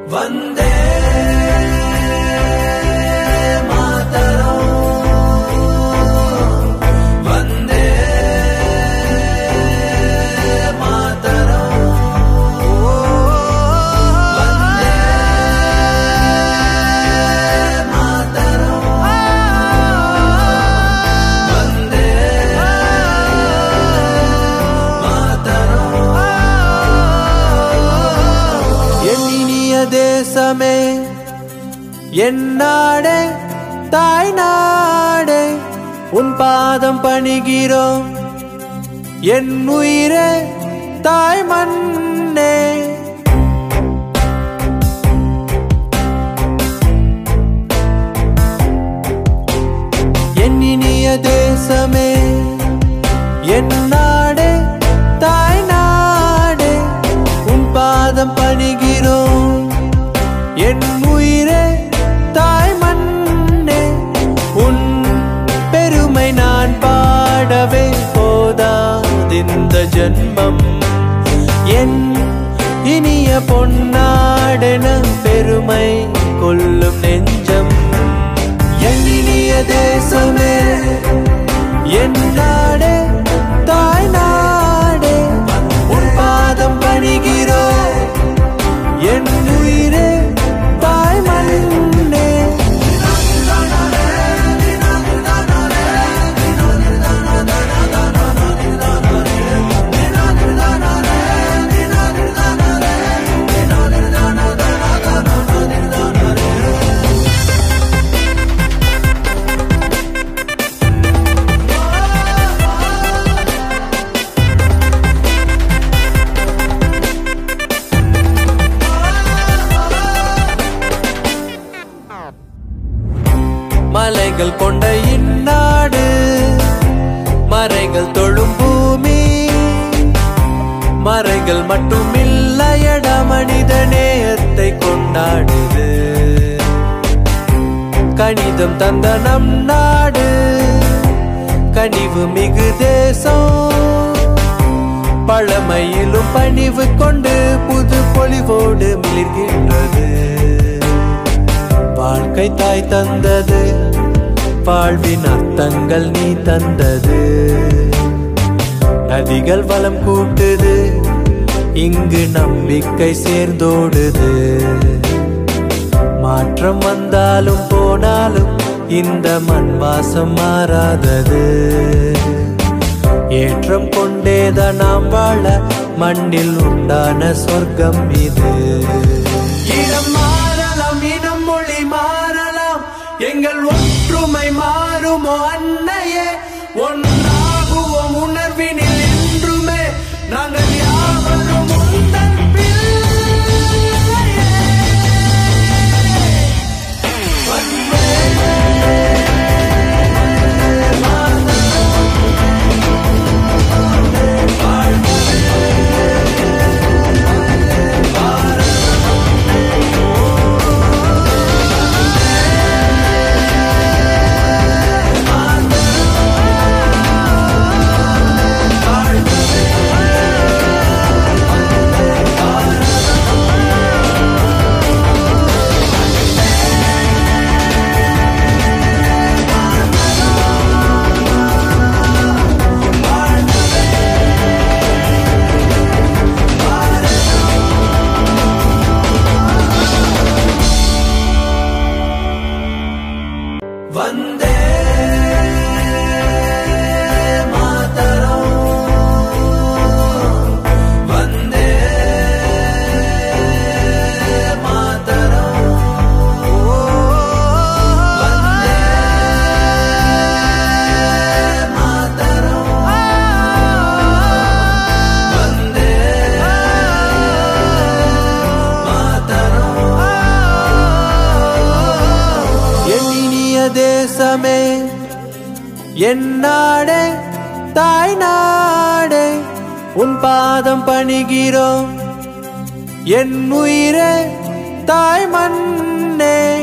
வந்தே மாதரம் வந்தே மாதரம் வந்தே மாதரம் வந்தே மாதரம் என் இனிய தேசமே என் நாடே தாய் நாடே உன் பாதம் பணிகிறோம் என் உயிரே தாய் மண்ணே என் இனிய தேசமே என் நாடே தாய் நாடே உன் பாதம் பணிகிறோம் என் உயிரே தாய் மண்ணே உன் பெருமை நான் பாடவே போதாதிந்த ஜன்மம் என் இனிய பொன்னாடென பெருமை கொள்ளும் நெஞ்சம் என் இனிய தேசமே என் நாடே தாய் நாடே உன் பாதம் பணிகிறோம் என் உயிரே தாய் மண்ணே மலைகள் கொண்ட இந்நாடு மறைகள் தொழும் பூமி மறைகள் மட்டுமில்லையட மனித நேயத்தை கொண்டாடுது கணிதம் தந்த நம் நாடு கனிவு மிகு தேசம் பழமையிலும் பணிவு கொண்டு புது பொலிவோடு மிளிர்கின்றது வாழ்க்கை தாய் தந்தது வாழ்வின் அர்த்தங்கள் நீ தந்தது நதிகள் வளம் கூட்டுது இங்கு நம்பிக்கை சேர்ந்தோடுது மாற்றம் வந்தாலும் போனாலும் இந்த மண் வாசம் மாறாதது ஏற்றம் கொண்டேதான் நாம் வாழ மண்ணில் உண்டான சொர்க்கம் இது இடம் மாறலாம் இனம் மொழி மாறலாம் எங்கள் ஒற்றுமை மாறுமோ அன்னையே ஒன்றாகுவோம் உணர்வினில் என்றுமே நாங்கள் யாவரும் உந்தன் பிள்ளையே. வந்தே மாதரம் வந்தே மாதரம் வந்தே மாதரம் வந்தே மாதரம் என் இனிய தேசமே என் நாடே தாய் நாடே உன் பாதம் பணிகிறோம் என் உயிரே தாய் மண்ணே